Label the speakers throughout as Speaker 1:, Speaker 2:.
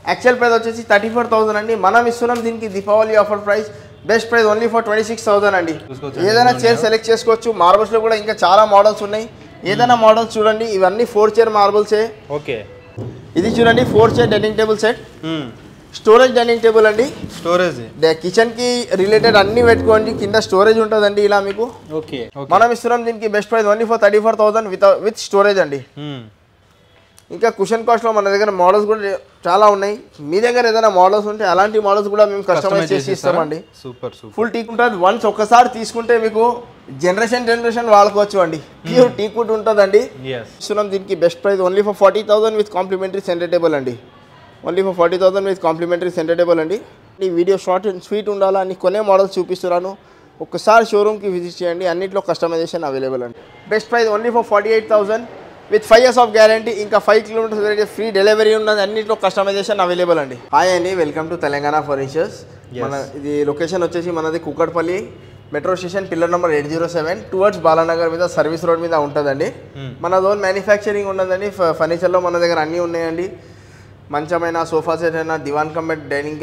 Speaker 1: Actual price వచ్చేసి thirty four thousand అండి మనం ఇస్తున్నాం దీనికి Deepavali offer price best price only for twenty six thousand అండి
Speaker 2: చూసుకోవచ్చు.
Speaker 1: ఏదైనా చైర్ సెలెక్ట్ చేసుకోవచ్చు మార్బల్స్లో కూడా ఇంకా చాలా మోడల్స్ ఉన్నాయి ఏదైనా మోడల్స్ చూడండి ఇవన్నీ ఫోర్ చైర్ మార్బల్సే
Speaker 2: ఓకే
Speaker 1: ఇది చూడండి four chair dining table set storage dining table అండి
Speaker 2: స్టోరేజ్
Speaker 1: కిచెన్ కి రిలేటెడ్ అన్ని పెట్టుకోండి కింద స్టోరేజ్ ఉంటుందండి ఇలా మీకు
Speaker 2: ఓకే
Speaker 1: మనం ఇస్తున్నాం దీనికి best price only for thirty four thousand with with storage అండి ఇంకా కుషన్ కాస్ట్లో మన దగ్గర మోడల్స్ కూడా చాలా ఉన్నాయి మీ దగ్గర ఏదైనా మోడల్స్ ఉంటే అలాంటి మోడల్స్ కూడా మేము కస్టమైజ్ చేసి ఇస్తామండి
Speaker 2: సూపర్ సూపర్
Speaker 1: ఫుల్ టీక్ ఉంటుంది వన్స్ ఒక్కసారి తీసుకుంటే మీకు జనరేషన్ జనరేషన్ వాడుకోవచ్చు అండి ప్యూర్ టీక్ వుడ్ ఉంటుందండి
Speaker 2: ఎస్
Speaker 1: ఇస్తున్నాం దీనికి best price only for forty thousand with complimentary centre table అండి only for forty thousand with complimentary centre table అండి ఈ వీడియో షార్ట్ అండ్ స్వీట్ ఉండాలా అని కొనే మోడల్స్ చూపిస్తున్నాను ఒక్కసారి షోరూమ్కి విజిట్ చేయండి అన్నింటిలో కస్టమైజేషన్ అవైలబుల్ అండి best price only for forty eight thousand with five years of guarantee ఇంకా ఫైవ్ కిలోమీటర్స్ ఫ్రీ డెలివరీ ఉన్నది అన్నింటిలో కస్టమైజేషన్ అవైలబుల్ అండి హాయ్ అండి వెల్కమ్ టు తెలంగాణ ఫర్నిచర్స్ మన ఇది లొకేషన్ వచ్చేసి మనది Kukatpally metro station pillar number eight zero seven towards Balanagar మీద సర్వీస్ రోడ్ మీద ఉంటుందండి మన జోన్ మ్యానుఫ్యాక్చరింగ్ ఉన్నదండి ఫ- ఫర్నిచర్లో మన దగ్గర అన్నీ ఉన్నాయండి మంచమైన సోఫా సెట్ అయినా divan cum bed dining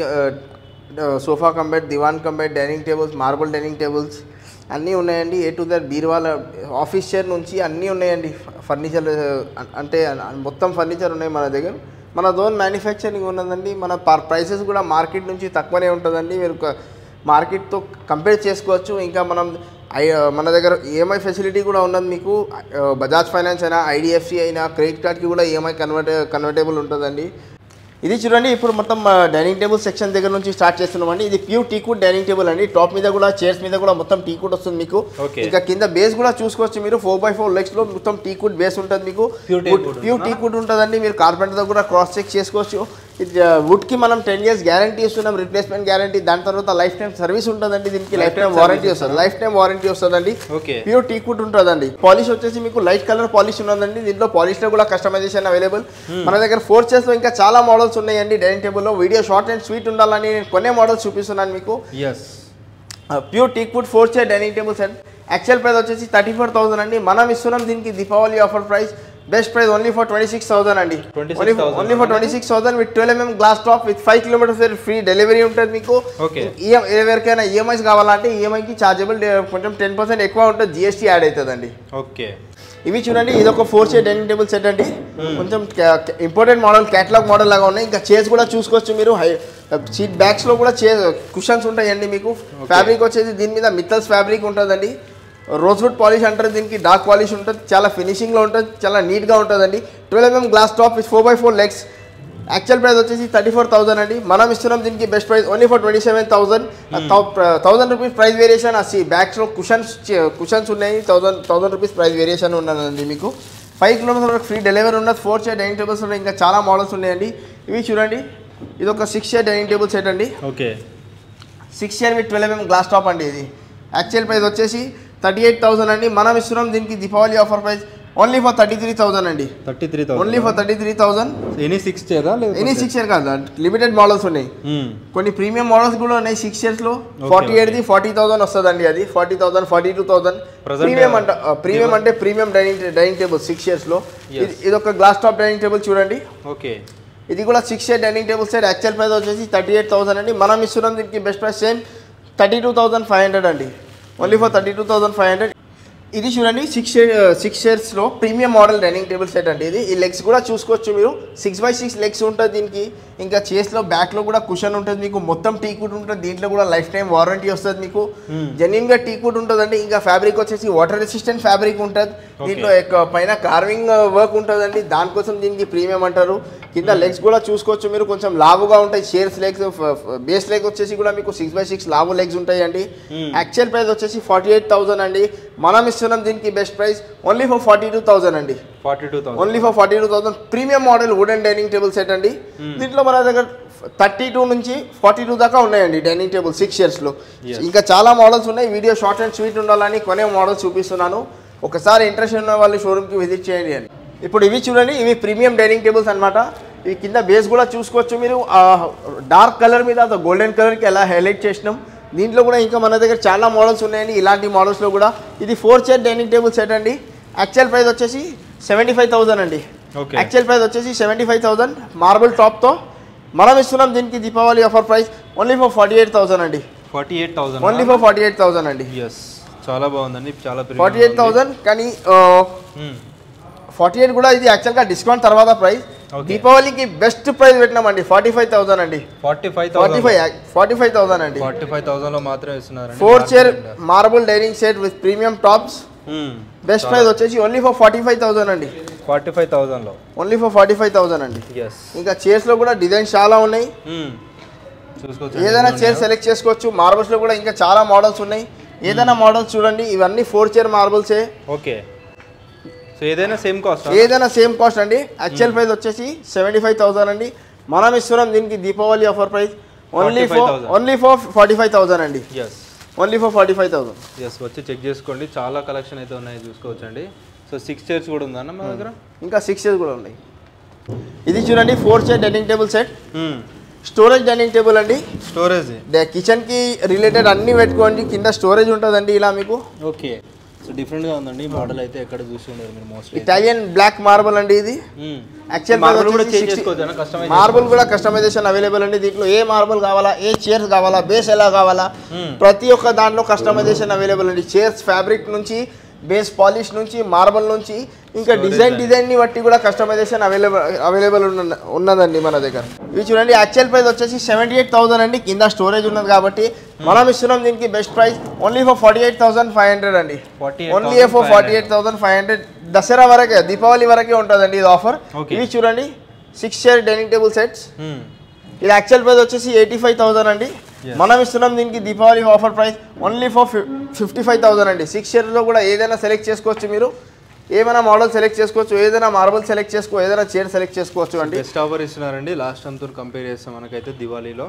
Speaker 1: sofa cum bed divan cum bed dining tables marble dining tables అన్నీ ఉన్నాయండి ఏ టు దట్ బీరువాల ఆఫీస్ చైర్ నుంచి అన్నీ ఉన్నాయండి ఫర్నిచర్ అంటే మొత్తం ఫర్నిచర్ ఉన్నాయి మన దగ్గర మన జోన్ మ్యానుఫ్యాక్చరింగ్ ఉన్నదండి మన ప్రైసెస్ కూడా మార్కెట్ నుంచి తక్కువనే ఉంటుందండి మీరు క- మార్కెట్తో కంపేర్ చేసుకోవచ్చు ఇంకా మనం ఐ మన దగ్గర ఈఎంఐ ఫెసిలిటీ కూడా ఉన్నది మీకు ఆ, బజాజ్ ఫైనాన్స్ అయినా ఐడిఎఫ్సి అయినా క్రెడిట్ కార్డ్కి కూడా ఈఎంఐ కన్వర్ట్ కన్వర్టబుల్ ఉంటుందండి ఇది చూడండి ఇప్పుడు మొత్తం డైనింగ్ టేబుల్ సెక్షన్ దగ్గర నుంచి స్టార్ట్ చేస్తున్నామండి ఇది ప్యూర్ టీకుడ్ డైనింగ్ టేబుల్ అండి టాప్ మీద కూడా చైర్స్ మీద కూడా మొత్తం టీకుడ్ వస్తుంది మీకు
Speaker 2: Okay.
Speaker 1: ఇంకా కింద బేస్ కూడా చూసుకోవచ్చు మీరు ఫోర్ బై ఫోర్ లెగ్స్ లో మొత్తం టీకుడ్ బేస్ ఉంటుంది మీకు
Speaker 2: Pure teakwood
Speaker 1: ప్యూర్ టీకుడ్ ఉంటుందండి మీరు కార్పెంటర్ దగ్గర కూడా క్రాస్ చెక్ చేసుకోవచ్చు ఇది వుడ్ కి మనం టెన్ ఇయర్స్ గ్యారంటీ ఇస్తున్నాం రిప్లేస్మెంట్ గ్యారంటీ దాని తర్వాత లైఫ్ టైం సర్వీస్ ఉంటుందండి దీనికి లైఫ్ టైం వారంటీ వస్తుంది లైఫ్ టైం వారంటీ వస్తుందండి
Speaker 2: ఓకే
Speaker 1: ప్యూర్ టీకుడ్ ఉంటుందండి పాలిష్ వచ్చేసి మీకు లైట్ కలర్ పాలిష్ ఉన్నదండి దీంట్లో పాలిష్ లో కూడా కస్టమైజేషన్ అవైలబుల్ మన దగ్గర ఫోర్ చైర్స్ లో ఇంకా చాలా మోడల్స్ ఉన్నాయండి డైనింగ్ టేబుల్ లో వీడియో షార్ట్ అండ్ స్వీట్ ఉండాలని నేను కొనే మోడల్స్ చూపిస్తున్నాను మీకు
Speaker 2: yes
Speaker 1: pure teakwood four chair dining table set actual price వచ్చేసి థర్టీ ఫోర్ థౌసండ్ అండి మనం ఇస్తున్నాం దీనికి Deepavali offer price best price only for twenty six thousand అండి
Speaker 2: 26,000
Speaker 1: only for twenty six thousand with twelve mm glass top with five kilometres free delivery ఉంటుంది మీకు
Speaker 2: Okay.
Speaker 1: ఈఎం ఎవరికైనా ఈఎంఐస్ కావాలంటే ఈఎంఐకి చార్జబుల్ కొంచెం టెన్ పర్సెంట్ ఎక్కువ ఉంటుంది జిఎస్టీ యాడ్ అవుతుందండి
Speaker 2: ఓకే
Speaker 1: ఇవి చూడండి ఇది ఒక four chair dining table set అండి కొంచెం ఇంపార్టెంట్ మోడల్ క్యాటలాగ్ మోడల్ లాగా ఉన్నాయి ఇంకా చైర్స్ కూడా చూసుకోవచ్చు మీరు హై సీట్ బ్యాగ్స్ లో కూడా చైర్ కుషన్స్ ఉంటాయండి మీకు ఫ్యాబ్రిక్ వచ్చేసి దీని మీద మిత్తల్స్ ఫ్యాబ్రిక్ ఉంటుందండి రోజ్వుడ్ పాలిష్ అంటారు దీనికి డార్క్ పాలిష్ ఉంటుంది చాలా ఫినిషింగ్ లో ఉంటుంది చాలా నీట్ గా ఉంటుందండి twelve mm glass top with four by four legs actual price వచ్చేసి థర్టీ ఫోర్ థౌసండ్ అండి మనం ఇస్తున్నాం దీనికి best price only for twenty seven thousand thousand rupees price variation ఆ బ్యాగ్స్లో కుషన్స్ కుషన్స్ ఉన్నాయి thousand thousand rupees price variation ఉన్నదండి మీకు ఫైవ్ కిలోమీటర్స్ వరకు ఫ్రీ డెలివరీ ఉన్నది ఫోర్ చైర్ డైనింగ్ టేబుల్స్ ఉన్నాయి ఇంకా చాలా మోడల్స్ ఉన్నాయండి ఇవి చూడండి ఇది ఒక six chair dining table set అండి
Speaker 2: okay
Speaker 1: six chair with twelve mm glass top అండి ఇది యాక్చువల్ ప్రైస్ వచ్చేసి థర్టీ ఎయిట్ థౌసండ్ అండి మనం ఇస్తున్నాం దీనికి Deepavali offer price only for thirty three thousand అండి
Speaker 2: thirty three
Speaker 1: only for thirty three thousand
Speaker 2: any six చేయరా
Speaker 1: ఎనీ సిక్స్ ఇయర్ కాదు లిమిటెడ్ మోడల్స్ ఉన్నాయి కొన్ని ప్రీమియం మోడల్స్ కూడా ఉన్నాయి సిక్స్ ఇయర్స్ లో
Speaker 2: Okay,
Speaker 1: ఫార్టీ
Speaker 2: okay.
Speaker 1: ఎయిట్ది ఫార్టీ థౌసండ్ వస్తుందండి అది forty thousand forty two thousand
Speaker 2: Present,
Speaker 1: premium అంట
Speaker 2: uh,
Speaker 1: ప్రీమియం అంటే premium dining dining table six years లో
Speaker 2: Yes.
Speaker 1: ఇది- ఇది ఒక గ్లాస్ టాప్ డైనింగ్ టేబుల్ చూడండి
Speaker 2: ఓకే
Speaker 1: ఇది కూడా six year dining table set actual price వచ్చేసి థర్టీ ఎయిట్ థౌసండ్ అండి మనం ఇస్తున్నాం దీనికి best price same thirty two thousand five hundred అండి only for thirty two thousand five hundred ఇది చూడండి సిక్స్ సిక్స్ ఇయర్స్లో premium model dining table set అండి ఇది ఈ లెగ్స్ కూడా చూసుకోవచ్చు మీరు సిక్స్ బై సిక్స్ లెగ్స్ ఉంటుంది దీనికి ఇంకా చేస్లో బ్యాక్లో కూడా కుషన్ ఉంటుంది మీకు మొత్తం టీ కుడ్ ఉంటుంది దీంట్లో కూడా లైఫ్ టైం వారంటీ వస్తుంది మీకు జెన్యున్గా టీ కుడ్ ఉంటుందండి ఇంకా ఫ్యాబ్రిక్ వచ్చేసి వాటర్ రెసిస్టెంట్ ఫ్యాబ్రిక్ ఉంటుంది దీంట్లో ఎక్కువ పైన కార్వింగ్ వర్క్ ఉంటుందండి దానికోసం దీనికి ప్రీమియం అంటారు కింద లెగ్స్ కూడా చూసుకోవచ్చు మీరు కొంచెం లావుగా ఉంటాయి షేర్స్ లెగ్స్ బేస్ లెగ్ వచ్చేసి కూడా మీకు సిక్స్ బై సిక్స్ లావు లెగ్స్ ఉంటాయండి యాక్చువల్ ప్రైస్ వచ్చేసి ఫార్టీ ఎయిట్ థౌసండ్ అండి మనం ఇస్తున్నాం దీనికి best price only for forty two thousand అండి
Speaker 2: forty two thousand
Speaker 1: only for forty two thousand premium model wooden dining table set అండి దీంట్లో మన దగ్గర థర్టీ టూ నుంచి ఫార్టీ టూ దాకా ఉన్నాయండి డైనింగ్ టేబుల్ సిక్స్ ఇయర్స్లో
Speaker 2: Yes.
Speaker 1: ఇంకా చాలా మోడల్స్ ఉన్నాయి వీడియో షార్ట్ అండ్ స్వీట్ ఉండాలని కొనే మోడల్స్ చూపిస్తున్నాను ఒకసారి ఇంట్రెస్ట్ ఉన్న వాళ్ళు షోరూమ్కి విజిట్ చేయండి అని ఇప్పుడు ఇవి చూడండి ఇవి ప్రీమియం డైనింగ్ టేబుల్స్ అనమాట ఇవి కింద బేస్ కూడా చూసుకోవచ్చు మీరు డార్క్ కలర్ మీద అది గోల్డెన్ కలర్కి ఎలా హైలైట్ చేసినాం దీంట్లో కూడా ఇంకా మన దగ్గర చాలా మోడల్స్ ఉన్నాయండి ఇలాంటి మోడల్స్లో కూడా ఇది four chair dining table set అండి యాక్చువల్ ప్రైస్ వచ్చేసి సెవెంటీ ఫైవ్ థౌసండ్ అండి
Speaker 2: Okay.
Speaker 1: యాక్చువల్ ప్రైస్ వచ్చేసి సెవెంటీ ఫైవ్ థౌసండ్ మార్బుల్ టాప్తో మనం ఇస్తున్నాం దీనికి Deepavali offer price only for forty eight thousand అండి
Speaker 2: forty eight thousand
Speaker 1: only for forty eight thousand అండి
Speaker 2: ఎస్ చాలా బాగుందండి చాలా
Speaker 1: ఫార్టీ ఎయిట్ థౌసండ్ కానీ ఫార్టీ ఎయిట్ కూడా ఇది యాక్చువల్గా డిస్కౌంట్ తర్వాత ప్రైస్
Speaker 2: Okay.
Speaker 1: దీపావళికి బెస్ట్ ప్రైస్ పెట్టినామండి ఫార్టీ ఫైవ్ థౌసండ్ అండి
Speaker 2: forty five
Speaker 1: forty
Speaker 2: thousand
Speaker 1: five forty five thousand అండి
Speaker 2: ఫార్టీ ఫైవ్ థౌసండ్ లో మాత్రమే ఇస్తున్నారు
Speaker 1: four chair marble dining set with premium tops best price వచ్చేసి only for forty five thousand అండి
Speaker 2: forty five thousand లో
Speaker 1: only for forty five thousand అండి
Speaker 2: yes
Speaker 1: ఇంకా చైర్స్లో కూడా డిజైన్స్ చాలా ఉన్నాయి
Speaker 2: చూసుకోవచ్చు
Speaker 1: ఏదైనా చైర్ సెలెక్ట్ చేసుకోవచ్చు మార్బల్స్లో కూడా ఇంకా చాలా మోడల్స్ ఉన్నాయి ఏదైనా మోడల్స్ చూడండి ఇవన్నీ ఫోర్ చైర్ మార్బల్సే
Speaker 2: ఓకే సో ఏదైనా సేమ్ కాస్ట్
Speaker 1: ఏదైనా సేమ్ కాస్ట్ అండి యాక్చువల్ ప్రైస్ వచ్చేసి సెవెంటీ ఫైవ్ థౌసండ్ అండి మనం ఇస్తున్నాం దీనికి Deepavali offer price only for
Speaker 2: 45,000.
Speaker 1: Only for forty five thousand అండి
Speaker 2: yes
Speaker 1: only for forty five thousand
Speaker 2: yes వచ్చి చెక్ చేసుకోండి చాలా కలెక్షన్ అయితే ఉన్నాయి చూసుకోవచ్చండి సో సిక్స్ చైర్స్ కూడా ఉందన్న మా దగ్గర
Speaker 1: ఇంకా సిక్స్ ఇయర్స్ కూడా ఉన్నాయి ఇది చూడండి four chair dining table set storage dining table అండి
Speaker 2: స్టోరేజ్
Speaker 1: కిచెన్కి రిలేటెడ్ అన్నీ పెట్టుకోండి కింద స్టోరేజ్ ఉంటుందండి ఇలా మీకు
Speaker 2: ఓకే సో డిఫరెంట్గా ఉందండి మోడల్ అయితే ఎక్కడ చూసి ఉండదు మీరు మోస్ట్లీ
Speaker 1: ఇటాలియన్ బ్లాక్ మార్బల్ అండి ఇది యాక్చువల్
Speaker 2: మార్బల్ కూడా చేంజ్ చేసుకోవచ్చు కస్టమైజ్
Speaker 1: మార్బుల్ కూడా కస్టమైజేషన్ అవైలబుల్ అండి దీంట్లో ఏ మార్బుల్ కావాలా ఏ చైర్స్ కావాలా బేస్ ఎలా కావాలా
Speaker 2: Hmm.
Speaker 1: ప్రతి ఒక్క దాంట్లో కస్టమైజేషన్ అవైలబుల్ అండి చైర్స్ ఫ్యాబ్రిక్ నుంచి బేస్ పాలిష్ నుంచి మార్బల్ నుంచి ఇంకా డిజైన్ డిజైన్ ని బట్టి కూడా కస్టమైజేషన్ అవైలబుల్ అవైలబుల్ ఉన్న ఉన్నదండి మన దగ్గర ఇవి చూడండి యాక్చువల్ ప్రైస్ వచ్చేసి సెవెంటీ ఎయిట్ థౌసండ్ అండి కింద స్టోరేజ్ ఉన్నది కాబట్టి మనం ఇస్తున్నాం దీనికి best price only for forty eight thousand five hundred అండి only for forty eight thousand five hundred Dasara వరకే దీపావళి వరకే ఉంటుందండి ఇది ఆఫర్
Speaker 2: Okay.
Speaker 1: ఇవి చూడండి six chair dining table sets ఇది యాక్చువల్ ప్రైస్ వచ్చేసి ఎయిటీ ఫైవ్ థౌసండ్ అండి
Speaker 2: Yes.
Speaker 1: మనం ఇస్తున్నాం దీనికి Deepavali offer price only for fifty five thousand అండి సిక్స్ చైర్లో కూడా ఏదైనా సెలెక్ట్ చేసుకోవచ్చు మీరు ఏమైనా మోడల్ సెలెక్ట్ చేసుకోవచ్చు ఏదైనా మార్బల్ సెలెక్ట్ చేసుకో ఏదైనా చైర్ సెలెక్ట్ చేసుకోవచ్చు అండి
Speaker 2: బెస్ట్ ఆఫర్ ఇస్తున్నారండి లాస్ట్ అంతా కంపేర్ చేస్తే మనకైతే దివాళీలో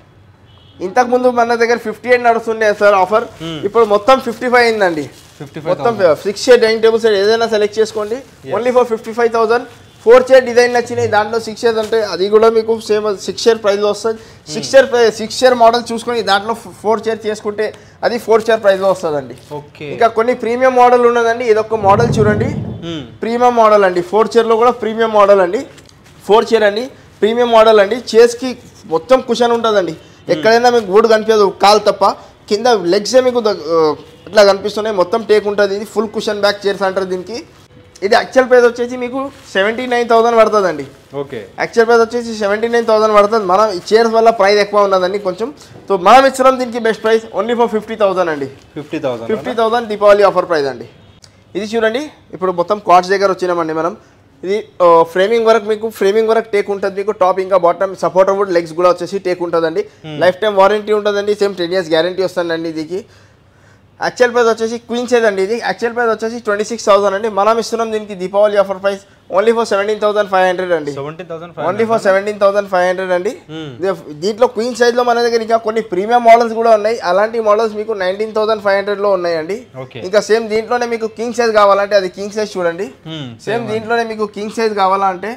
Speaker 1: ఇంతకు ముందు మన దగ్గర ఫిఫ్టీ ఎయిట్ నడుస్తుండే సార్ ఆఫర్
Speaker 2: Hmm.
Speaker 1: ఇప్పుడు మొత్తం ఫిఫ్టీ ఫైవ్ అయిందండి
Speaker 2: ఫిఫ్టీ
Speaker 1: మొత్తం six chair dining table set ఏదైనా సెలెక్ట్ చేసుకోండి only for fifty five thousand four chair design నచ్చినాయి దాంట్లో సిక్స్ చైర్స్ అంటే అది కూడా మీకు సేమ్ సిక్స్ చైర్ ప్రైస్లో వస్తుంది six chair six chair model చూసుకొని దాంట్లో ఫోర్ చైర్ చేసుకుంటే అది ఫోర్ చైర్ ప్రైస్లో వస్తుందండి
Speaker 2: ఓకే
Speaker 1: ఇంకా కొన్ని ప్రీమియం మోడల్ ఉన్నదండి ఇదొక మోడల్ చూడండి ప్రీమియం మోడల్ అండి ఫోర్ చైర్లో కూడా ప్రీమియం మోడల్ అండి ఫోర్ చైర్ అండి ప్రీమియం మోడల్ అండి చైర్స్కి మొత్తం కుషన్ ఉంటుందండి ఎక్కడైనా మీకు గూడు కనిపించదు కాలు తప్ప కింద లెగ్సే మీకు దగ్- ఆ, ఇట్లా కనిపిస్తున్నాయి మొత్తం టేక్ ఉంటుంది ఇది ఫుల్ కుషన్ బ్యాక్ చైర్స్ అంటారు దీనికి ఇది యాక్చువల్ ప్రైస్ వచ్చేసి మీకు సెవెంటీ నైన్ థౌసండ్ పడుతుందండి
Speaker 2: ఓకే
Speaker 1: యాక్చువల్ ప్రైస్ వచ్చేసి సెవెంటీ నైన్ థౌసండ్ పడుతుంది మనం ఈ చైర్స్ వల్ల ప్రైస్ ఎక్కువ ఉన్నదండి కొంచెం సో మనం ఇస్తున్నాం దీనికి best price only for fifty thousand అండి
Speaker 2: fifty thousand
Speaker 1: fifty thousand Deepavali offer price అండి ఇది చూడండి ఇప్పుడు మొత్తం కార్డ్స్ దగ్గర వచ్చినామండి మనం ఇది ఫ్రేమింగ్ వర్క్ మీకు ఫ్రేమింగ్ వర్క్ టేక్ ఉంటుంది మీకు టాప్ ఇంకా బాటమ్ సపోర్టర్ వుడ్ లెగ్స్ కూడా వచ్చేసి టేక్ ఉంటుందండి లైఫ్ టైం వారంటీ ఉంటుందండి సేమ్ టెన్ ఇయర్స్ గ్యారంటీ వస్తుందండి దీనికి యాక్చువల్ ప్రైస్ వచ్చేసి క్వీన్ సైజ్ అండి ఇది యాక్చువల్ ప్రైస్ వచ్చేసి ట్వంటీ సిక్స్ థౌసండ్ అండి మనం ఇస్తున్నాం దీనికి Deepavali offer price only for seventeen thousand five hundred అండి
Speaker 2: seventeen thousand
Speaker 1: only for seventeen thousand five hundred అండి
Speaker 2: Hmm.
Speaker 1: ఇది- దీంట్లో క్వీన్ సైజ్లో మన దగ్గర ఇంకా కొన్ని ప్రీమియం మోడల్స్ కూడా ఉన్నాయి అలాంటి మోడల్స్ మీకు నైన్టీన్ థౌసండ్ ఫైవ్ హండ్రెడ్లో ఉన్నాయండి
Speaker 2: ఓకే
Speaker 1: ఇంకా సేమ్ దీంట్లోనే మీకు కింగ్ సైజ్ కావాలంటే అది కింగ్ సైజ్ చూడండి సేమ్ దీంట్లోనే మీకు కింగ్ సైజ్ కావాలంటే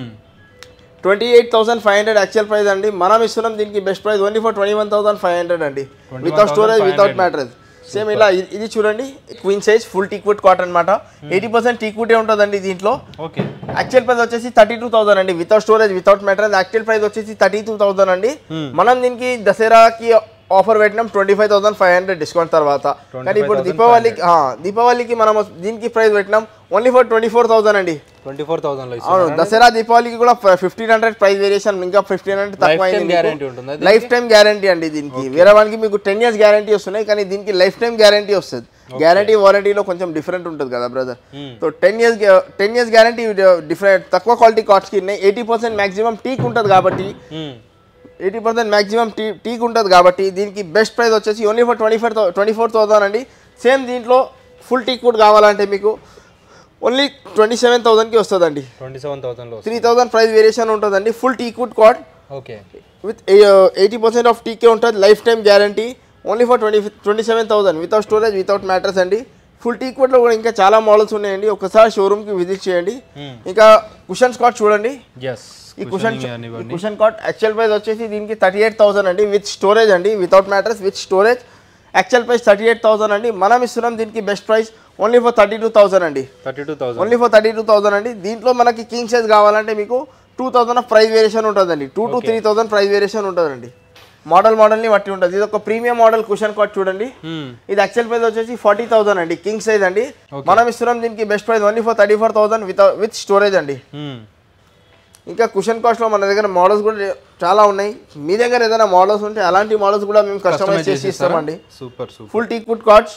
Speaker 1: twenty eight thousand five hundred actual price అండి మనం ఇస్తున్నాం దీనికి best price only for twenty one thousand five hundred అండి without storage without mattress same ఇలా ఇ- ఇది చూడండి queen size full teakwood cotton అనమాట ఎయిటీ పర్సెంట్ టీక్వుడే ఉంటుందండి దీంట్లో
Speaker 2: ఓకే
Speaker 1: యాక్చువల్ ప్రైస్ వచ్చేసి థర్టీ టూ థౌసండ్ అండి without storage without material actual price వచ్చేసి థర్టీ టూ థౌసండ్ అండి
Speaker 2: Hmm.
Speaker 1: మనం దీనికి దసరాకి ఆఫర్ పెట్టినాం twenty five thousand five hundred discount తర్వాత కానీ ఇప్పుడు
Speaker 2: 25,500.
Speaker 1: దీపావళికి ఆ, దీపావళికి మనం దీనికి ప్రైస్ పెట్టినాం only for twenty four thousand అండి
Speaker 2: ట్వంటీ ఫోర్ థౌసండ్లో
Speaker 1: అవును దసరా దీపావళికి కూడా ఫిఫ్టీన్ హండ్రెడ్ ప్రైస్ వేరియేషన్ ఇంకా ఫిఫ్టీన్ హండ్రెడ్ తక్కువ
Speaker 2: Lifetime
Speaker 1: అయింది
Speaker 2: guarantee ఉంటుందా దీనికి?
Speaker 1: లైఫ్ టైం గ్యారంటీ అండి దీనికి వేరే వానికి మీకు టెన్ ఇయర్స్ గ్యారంటీ వస్తున్నాయి కానీ దీనికి లైఫ్ టైం గ్యారంటీ వస్తుంది గ్యారంటీ వారంటీలో కొంచెం డిఫరెంట్ ఉంటుంది కదా brother so ten years ten years guarantee different తక్కువ క్వాలిటీ కార్డ్స్కి ఉన్నాయి ఎయిటీ పర్సెంట్ మాక్సిమం టీక్ ఉంటుంది కాబట్టి ఎయిటీ పర్సెంట్ మాక్సిమం టీ టీక్ ఉంటుంది కాబట్టి దీనికి బెస్ట్ ప్రైస్ వచ్చేసి only for twenty four twenty four thousand అండి సేమ్ దీంట్లో ఫుల్ టీక్ వుడ్ కావాలంటే మీకు ఓన్లీ ట్వంటీ సెవెన్ థౌసండ్కి వస్తుందండి
Speaker 2: ట్వంటీ సెవెన్ థౌసండ్లో
Speaker 1: త్రీ థౌసండ్ ప్రైస్ వేరియేషన్ ఉంటుందండి full teak wood cot
Speaker 2: okay
Speaker 1: with eighty percent of టీకే ఉంటుంది life time guarantee only for twenty twenty seven thousand without storage without mattress అండి full teak వుడ్లో కూడా ఇంకా చాలా మోడల్స్ ఉన్నాయండి ఒకసారి షోరూమ్కి విజిట్ చేయండి ఇంకా కుషన్స్ కార్డ్ చూడండి
Speaker 2: ఎస్
Speaker 1: ఈ కుషన్ ఈ కుషన్ కాట్ యాక్చువల్ ప్రైస్ వచ్చేసి దీనికి థర్టీ ఎయిట్ థౌసండ్ అండి విత్ స్టోరేజ్ అండి without mattress with storage actual price thirty eight thousand అండి మనం ఇస్తున్నాం దీనికి best price only for thirty two thousand అండి
Speaker 2: thirty two thousand
Speaker 1: only for thirty two thousand అండి దీంట్లో మనకి కింగ్ సైజ్ కావాలంటే మీకు two thousand of price variation ఉంటుందండి two to three thousand price variation ఉంటుందండి మోడల్ మోడల్ని బట్టి ఉంటుంది ఇది ఒక ప్రీమియం మోడల్ కుషన్ కాట్ చూడండి
Speaker 2: మ్మ్.
Speaker 1: ఇది యాక్చువల్ ప్రైస్ వచ్చేసి ఫార్టీ థౌసండ్ అండి కింగ్ సైజ్ అండి
Speaker 2: Okay.
Speaker 1: మనం ఇస్తున్నాం దీనికి best price only for thirty four thousand with with storage అండి
Speaker 2: మ్మ్.
Speaker 1: ఇంకా కుషన్ కాస్ట్లో మన దగ్గర మోడల్స్ కూడా చాలా ఉన్నాయి మీ దగ్గర ఏదైనా మోడల్స్ ఉంటే అలాంటి మోడల్స్ కూడా మేము కస్టమైజ్ చేసి ఇస్తామండి
Speaker 2: super super
Speaker 1: full teak wood cots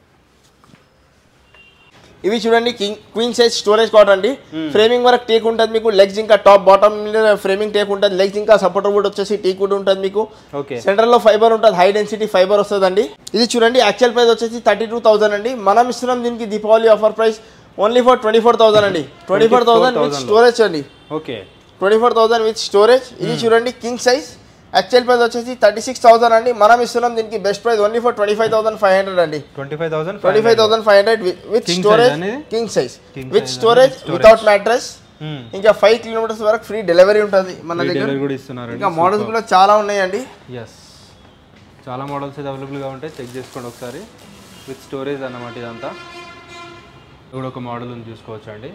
Speaker 1: ఇవి చూడండి king queen size storage cot అండి ఫ్రేమింగ్ వరకు టేక్ ఉంటుంది మీకు లెగ్స్ ఇంకా టాప్ బాటమ్ ఫ్రేమింగ్ టేక్ ఉంటుంది లెగ్స్ ఇంకా సపోర్టర్ వుడ్ వచ్చేసి టీక్ వుడ్ ఉంటుంది మీకు
Speaker 2: ఓకే
Speaker 1: సెంటర్ లో ఫైబర్ ఉంటుంది హై డెన్సిటీ ఫైబర్ వస్తుందండి ఇది చూడండి యాక్చువల్ ప్రైస్ వచ్చేసి థర్టీ టూ థౌసండ్ అండి మనం ఇస్తున్నాం దీనికి Deepavali offer price only for twenty four thousand అండి twenty four thousand with
Speaker 2: 24,000
Speaker 1: storage అండి
Speaker 2: okay
Speaker 1: twenty four thousand with storage ఇది చూడండి కింగ్ సైజ్ యాక్చువల్ ప్రైస్ వచ్చేసి థర్టీ సిక్స్ థౌసండ్ అండి మనం ఇస్తున్నాం దీనికి best price only for twenty five thousand five hundred అండి
Speaker 2: twenty five thousand
Speaker 1: twenty five thousand five hundred with
Speaker 2: King size
Speaker 1: storage
Speaker 2: అనేది?
Speaker 1: King size
Speaker 2: King
Speaker 1: with
Speaker 2: size
Speaker 1: storage
Speaker 2: and storage.
Speaker 1: Without mattress ఇంకా five kilometres వరకు free delivery ఉంటుంది మన దగ్గర
Speaker 2: delivery కూడా ఇస్తున్నారండి
Speaker 1: ఇంకా మోడల్స్ కూడా చాలా ఉన్నాయండి
Speaker 2: ఎస్ చాలా మోడల్స్ అయితే అవైలబుల్గా ఉంటాయి చెక్ చేసుకోండి ఒకసారి విత్ స్టోరేజ్ అన్నమాట ఇదంతా ఇది కూడా ఒక మోడల్ ఉంది చూసుకోవచ్చు అండి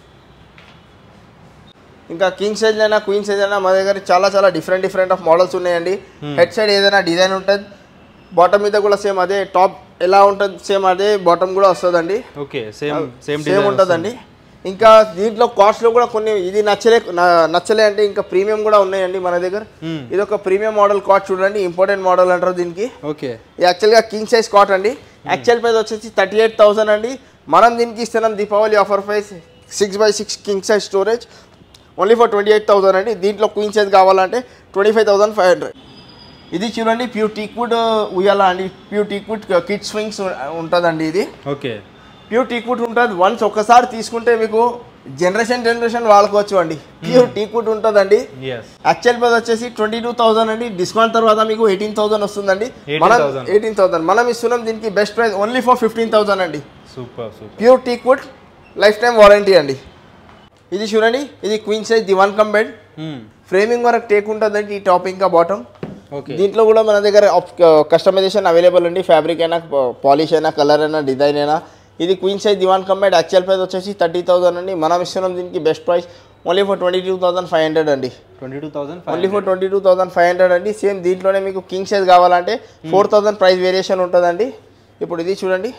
Speaker 1: ఇంకా కింగ్ సైజ్ అయినా క్వీన్ సైజ్ అయినా మా దగ్గర చాలా చాలా డిఫరెంట్ డిఫరెంట్ ఆఫ్ మోడల్స్ ఉన్నాయండి హెడ్ సైడ్ ఏదైనా డిజైన్ ఉంటుంది బాటమ్ మీద కూడా సేమ్ అదే టాప్ ఎలా ఉంటుంది సేమ్ అదే బాటమ్ కూడా వస్తుందండి
Speaker 2: ఓకే సేమ్ సేమ్
Speaker 1: సేమ్ ఉంటుందండి ఇంకా దీంట్లో కాస్ట్లో కూడా కొన్ని ఇది నచ్చలే నా- నచ్చలే అంటే ఇంకా ప్రీమియం కూడా ఉన్నాయండి మన దగ్గర ఇది ఒక ప్రీమియం మోడల్ కాట్ చూడండి ఇంపార్టెంట్ మోడల్ అంటారు దీనికి
Speaker 2: ఓకే
Speaker 1: ఇది యాక్చువల్గా కింగ్ సైజ్ కాట్ అండి యాక్చువల్ ప్రైస్ వచ్చేసి థర్టీ ఎయిట్ థౌసండ్ అండి మనం దీనికి ఇస్తున్నాం Deepavali offer price six by six king size storage only for twenty eight thousand అండి దీంట్లో క్వీన్ సైజ్ కావాలంటే twenty five thousand five hundred ఇది చూడండి ప్యూర్ టీక్వుడ్ ఉయ్యాల అండి ప్యూర్ టీక్వుడ్ కిడ్ స్వింగ్స్ ఉంటుందండి ఇది
Speaker 2: ఓకే
Speaker 1: ప్యూర్ టీక్వుడ్ ఉంటుంది వన్స్ ఒకసారి తీసుకుంటే మీకు జనరేషన్ జనరేషన్ వాడుకోవచ్చు అండి ప్యూర్ టీక్వుడ్ ఉంటుందండి
Speaker 2: ఎస్
Speaker 1: యాక్చువల్ ప్రైస్ వచ్చేసి ట్వంటీ టూ థౌసండ్ అండి డిస్కౌంట్ తర్వాత మీకు ఎయిటీన్ థౌసండ్ వస్తుందండి మనం
Speaker 2: 18,000.
Speaker 1: ఎయిటీన్ థౌసండ్ మనం ఇస్తున్నాం దీనికి best price only for fifteen thousand అండి
Speaker 2: super super
Speaker 1: pure teakwood lifetime warranty అండి ఇది చూడండి ఇది queen size divan cum bed framing వరకు టేక్ ఉంటుందండి ఈ టాప్ ఇంకా బాటమ్
Speaker 2: ఓకే
Speaker 1: దీంట్లో కూడా మన దగ్గర కస్టమైజేషన్ అవైలబుల్ అండి ఫ్యాబ్రిక్ అయినా పాలిష్ అయినా కలర్ అయినా డిజైన్ అయినా ఇది queen size divan combined actual price వచ్చేసి థర్టీ థౌసండ్ అండి మనం ఇస్తున్నాం దీనికి best price only for twenty two thousand five hundred అండి
Speaker 2: twenty two thousand
Speaker 1: only for twenty two thousand five hundred అండి సేమ్ దీంట్లోనే మీకు కింగ్ సైజ్ కావాలంటే ఫోర్ థౌసండ్ ప్రైస్ వేరియేషన్ ఉంటుందండి ఇప్పుడు ఇది చూడండి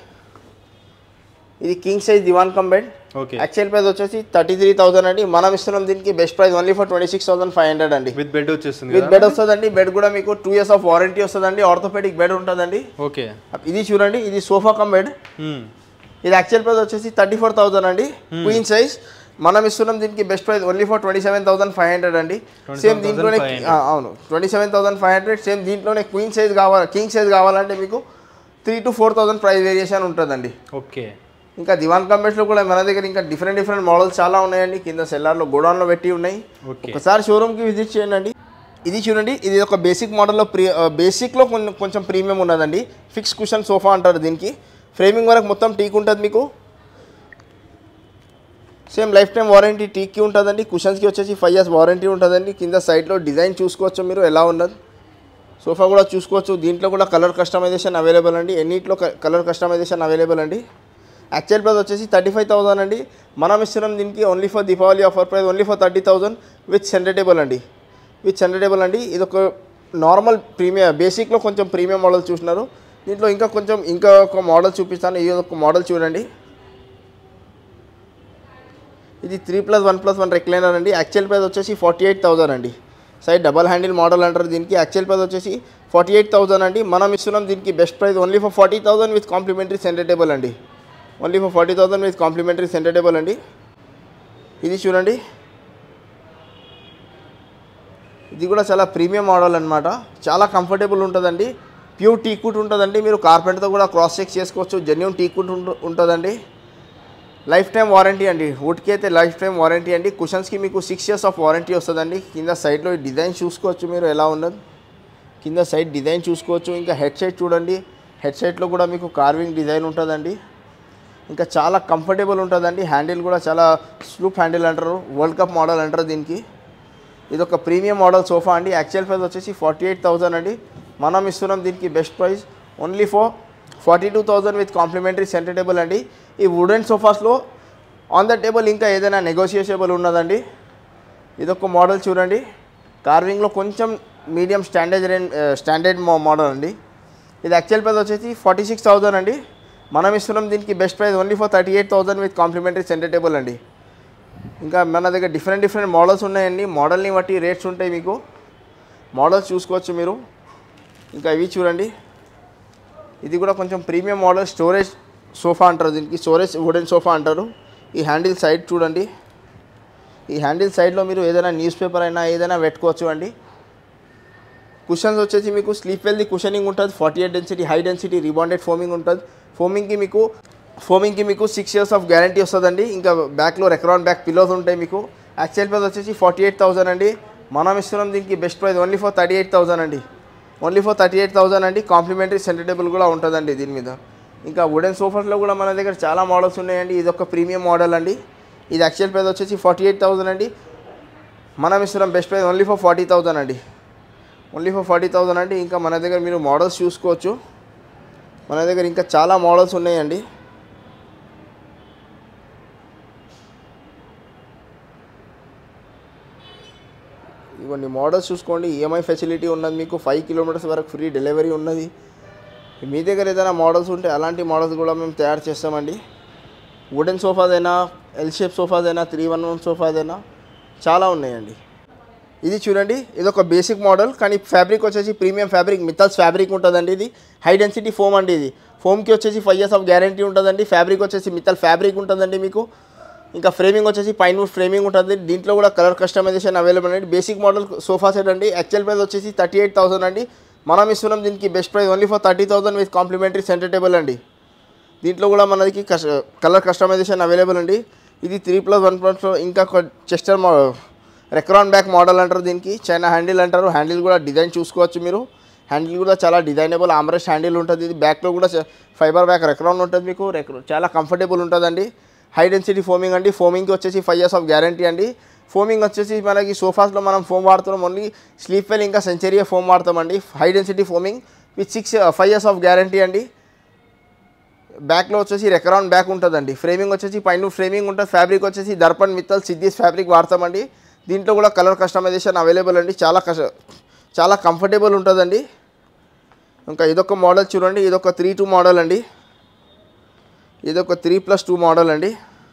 Speaker 1: ఇది king size divan combined
Speaker 2: okay
Speaker 1: actual price వచ్చేసి థర్టీ త్రీ థౌసండ్ అండి మనం ఇస్తున్నాం దీనికి best price only for twenty six thousand five hundred అండి
Speaker 2: విత్ బెడ్ వచ్చేస్తుంది
Speaker 1: విత్
Speaker 2: కదా
Speaker 1: బెడ్ వస్తుందండి బెడ్ కూడా మీకు టూ ఇయర్స్ ఆఫ్ వారంటీ వస్తుందండి ఆర్థోపెడిక్ బెడ్ ఉంటుందండి
Speaker 2: ఓకే
Speaker 1: ఇది చూడండి ఇది సోఫా కమ్ బెడ్ ఇది యాక్చువల్ ప్రైస్ వచ్చేసి థర్టీ ఫోర్ థౌసండ్ అండి క్వీన్ సైజ్ మనం ఇస్తున్నాం దీనికి best price only for twenty seven thousand five hundred అండి సేమ్ దీంట్లోనే
Speaker 2: 27,500.
Speaker 1: ఆ, అవును twenty seven thousand five hundred same దీంట్లోనే క్వీన్ సైజ్ కావాలి కింగ్ సైజ్ కావాలంటే మీకు three to four thousand price variation ఉంటుందండి
Speaker 2: ఓకే
Speaker 1: ఇంకా దివాన్ కంబెట్స్లో కూడా మన దగ్గర ఇంకా డిఫరెంట్ డిఫరెంట్ మోడల్స్ చాలా ఉన్నాయండి కింద సెల్లార్లో గోడౌన్లో పెట్టి ఉన్నాయి
Speaker 2: ఓకే
Speaker 1: ఒకసారి షోరూమ్కి విజిట్ చేయండి ఇది చూడండి ఇది ఒక బేసిక్ మోడల్లో ప్రీ బేసిక్లో కొన్ని కొంచెం ప్రీమియం ఉన్నదండి ఫిక్స్ కుషన్ సోఫా అంటారు దీనికి ఫ్రేమింగ్ వరకు మొత్తం టీక్ ఉంటుంది మీకు సేమ్ లైఫ్ టైం వారంటీ టీక్కి ఉంటుందండి కుషన్స్కి వచ్చేసి ఫైవ్ ఇయర్స్ వారంటీ ఉంటుందండి కింద సైడ్లో డిజైన్ చూసుకోవచ్చు మీరు ఎలా ఉన్నది సోఫా కూడా చూసుకోవచ్చు దీంట్లో కూడా కలర్ కస్టమైజేషన్ అవైలబుల్ అండి ఎన్నిట్లో కలర్ కస్టమైజేషన్ అవైలబుల్ అండి యాక్చువల్ ప్రైస్ వచ్చేసి థర్టీ ఫైవ్ థౌసండ్ అండి మనం ఇస్తున్నాం దీనికి only for Deepavali offer price only for thirty thousand with centre table అండి విత్ సెండటేబుల్ అండి ఇది ఒక నార్మల్ ప్రీమియం బేసిక్లో కొంచెం ప్రీమియం మోడల్ చూసినారు దీంట్లో ఇంకా కొంచెం ఇంకా ఒక మోడల్ చూపిస్తాను ఇది ఒక మోడల్ చూడండి ఇది three plus one plus one recliner అండి యాక్చువల్ ప్రైస్ వచ్చేసి ఫార్టీ ఎయిట్ థౌసండ్ అండి సైడ్ డబల్ హ్యాండిల్ మోడల్ అంటారు దీనికి యాక్చువల్ ప్రైస్ వచ్చేసి ఫార్టీ ఎయిట్ థౌసండ్ అండి మనం ఇస్తున్నాం దీనికి best price only for forty thousand with complimentary centre table అండి only for forty thousand with complimentary centre table అండి ఇది చూడండి ఇది కూడా చాలా ప్రీమియం మోడల్ అనమాట చాలా కంఫర్టబుల్ ఉంటుందండి ప్యూర్ టీకుట్ ఉంటుందండి మీరు కార్పెంటర్తో కూడా క్రాస్ చెక్ చేసుకోవచ్చు జెన్యున్ టీకుట్ ఉంటుందండి లైఫ్ టైం వారంటీ అండి వుడ్కి అయితే లైఫ్ టైం వారంటీ అండి కుషన్స్కి మీకు సిక్స్ ఇయర్స్ ఆఫ్ వారంటీ వస్తుందండి కింద సైడ్లో డిజైన్ చూసుకోవచ్చు మీరు ఎలా ఉన్నది కింద సైడ్ డిజైన్ చూసుకోవచ్చు ఇంకా హెడ్ సైడ్ చూడండి హెడ్ సైడ్లో కూడా మీకు కార్వింగ్ డిజైన్ ఉంటుందండి ఇంకా చాలా కంఫర్టబుల్ ఉంటుందండి హ్యాండిల్ కూడా చాలా స్లూప్ హ్యాండిల్ అంటారు వరల్డ్ కప్ మోడల్ అంటారు దీనికి ఇది ఒక ప్రీమియం మోడల్ సోఫా అండి యాక్చువల్ ప్రైస్ వచ్చేసి ఫార్టీ ఎయిట్ థౌసండ్ అండి మనం ఇస్తున్నాం దీనికి best price only for forty two thousand with complimentary centre table అండి ఈ వుడెన్ సోఫాస్లో ఆన్ ద టేబుల్ ఇంకా ఏదైనా నెగోషియేషబుల్ ఉన్నదండి ఇదొక మోడల్ చూడండి కార్వింగ్లో కొంచెం medium standard range standard model అండి ఇది యాక్చువల్ ప్రైస్ వచ్చేసి ఫార్టీ సిక్స్ థౌజండ్ అండి మనం ఇస్తున్నాం దీనికి best price only for thirty eight thousand with complimentary centre table అండి ఇంకా మన దగ్గర డిఫరెంట్ డిఫరెంట్ మోడల్స్ ఉన్నాయండి మోడల్ని బట్టి రేట్స్ ఉంటాయి మీకు మోడల్స్ చూసుకోవచ్చు మీరు ఇంకా ఇవి చూడండి ఇది కూడా కొంచెం ప్రీమియం మోడల్ స్టోరేజ్ సోఫా అంటారు దీనికి స్టోరేజ్ వుడెన్ సోఫా అంటారు ఈ హ్యాండిల్ సైడ్ చూడండి ఈ హ్యాండిల్ సైడ్లో మీరు ఏదైనా న్యూస్ పేపర్ అయినా ఏదైనా పెట్టుకోవచ్చు అండి కుషన్స్ వచ్చేసి మీకు స్లీప్ వెల్ది కుషనింగ్ ఉంటుంది forty eight density high density rebonded foaming ఉంటుంది ఫోమింగ్కి మీకు ఫోమింగ్కి మీకు సిక్స్ ఇయర్స్ ఆఫ్ గ్యారంటీ వస్తుందండి ఇంకా బ్యాక్లో రెక్రాన్ బ్యాక్ పిల్లోస్ ఉంటాయి మీకు యాక్చువల్ ప్రైస్ వచ్చేసి ఫార్టీ ఎయిట్ థౌసండ్ అండి మనం ఇస్తున్నాం దీనికి best price only for thirty eight thousand అండి only for thirty eight thousand అండి కాంప్లిమెంటరీ సెంటర్ టేబుల్ కూడా ఉంటుందండి దీని మీద ఇంకా వుడెన్ సోఫాస్లో కూడా మన దగ్గర చాలా మోడల్స్ ఉన్నాయండి ఇది ఒక ప్రీమియం మోడల్ అండి ఇది యాక్చువల్ ప్రైస్ వచ్చేసి ఫార్టీ ఎయిట్ థౌసండ్ అండి మనం ఇస్తున్నాం best price only for forty thousand అండి ఓన్లీ ఫర్ ఫార్టీ థౌసండ్ అండి ఇంకా మన దగ్గర మీరు మోడల్స్ చూసుకోవచ్చు మన దగ్గర ఇంకా చాలా మోడల్స్ ఉన్నాయండి ఇవన్నీ మోడల్స్ చూసుకోండి ఈఎంఐ ఫెసిలిటీ ఉన్నది మీకు ఫైవ్ కిలోమీటర్స్ వరకు ఫ్రీ డెలివరీ ఉన్నది మీ దగ్గర ఏదైనా మోడల్స్ ఉంటే అలాంటి మోడల్స్ కూడా మేము తయారు చేస్తామండి వుడెన్ సోఫాస్ అయినా ఎల్ షేప్ సోఫాస్ అయినా త్రీ వన్ వన్ సోఫాస్ అయినా చాలా ఉన్నాయండి ఇది చూడండి ఇది ఒక బేసిక్ మోడల్ కానీ ఫ్యాబ్రిక్ వచ్చేసి ప్రీమియం ఫ్యాబ్రిక్ మిత్తల్స్ ఫ్యాబ్రిక్ ఉంటుందండి ఇది హై డెన్సిటీ ఫోమ్ అండి ఇది ఫోమ్కి వచ్చేసి ఫైవ్ ఇయర్స్ ఆఫ్ గ్యారంటీ ఉంటుందండి ఫ్యాబ్రిక్ వచ్చేసి మిత్తల్ ఫ్యాబ్రిక్ ఉంటుందండి మీకు ఇంకా ఫ్రేమింగ్ వచ్చేసి పైన ఫ్రేమింగ్ ఉంటుంది దీంట్లో కూడా కలర్ కస్టమైజేషన్ అవైలబుల్ అండి బేసిక్ మోడల్ సోఫా సెట్ అండి యాక్చువల్ ప్రైస్ వచ్చేసి థర్టీ ఎయిట్ థౌసండ్ అండి మనం ఇస్తున్నాం దీనికి best price only for thirty thousand with complimentary centre table అండి దీంట్లో కూడా మనకి కస్ కలర్ కస్టమైజేషన్ అవైలబుల్ అండి ఇది త్రీ ప్లస్ వన్ ప్లస్ ఇంకా చెస్టర్ మో రెక్రాన్ బ్యాక్ మోడల్ అంటారు దీనికి చైనా హ్యాండిల్ అంటారు హ్యాండిల్ కూడా డిజైన్ చూసుకోవచ్చు మీరు హ్యాండిల్ కూడా చాలా డిజైనబుల్ ఆమ్రెస్ట్ హ్యాండిల్ ఉంటుంది ఇది బ్యాక్లో కూడా ఫైబర్ బ్యాక్ రెక్రాన్ ఉంటుంది మీకు రెక్ చాలా కంఫర్టబుల్ ఉంటుందండి హై డెన్సిటీ ఫోమింగ్ అండి ఫోమింగ్కి వచ్చేసి ఫైవ్ ఇయర్స్ ఆఫ్ గ్యారంటీ అండి ఫోమింగ్ వచ్చేసి మనకి సోఫాస్లో మనం ఫోమ్ వాడుతున్నాం ఓన్లీ స్లీప్ వెల్ ఇంకా సెంచరీయా ఫోమ్ వాడతామండి high density foaming with six five years of guarantee అండి బ్యాక్లో వచ్చేసి రెకరాన్ బ్యాక్ ఉంటుందండి ఫ్రేమింగ్ వచ్చేసి పైన ఫ్రేమింగ్ ఉంటుంది ఫ్యాబ్రిక్ వచ్చేసి దర్పణ్ మిత్తల్ సిద్ధిస్ ఫ్యాబ్రిక్ వాడతామండి దీంట్లో కూడా కలర్ కస్టమైజేషన్ అవైలబుల్ అండి చాలా కష చాలా కంఫర్టబుల్ ఉంటుందండి ఇంకా ఇదొక మోడల్ చూడండి ఇదొక త్రీ టూ మోడల్ అండి ఇదొక త్రీ ప్లస్ టూ మోడల్ అండి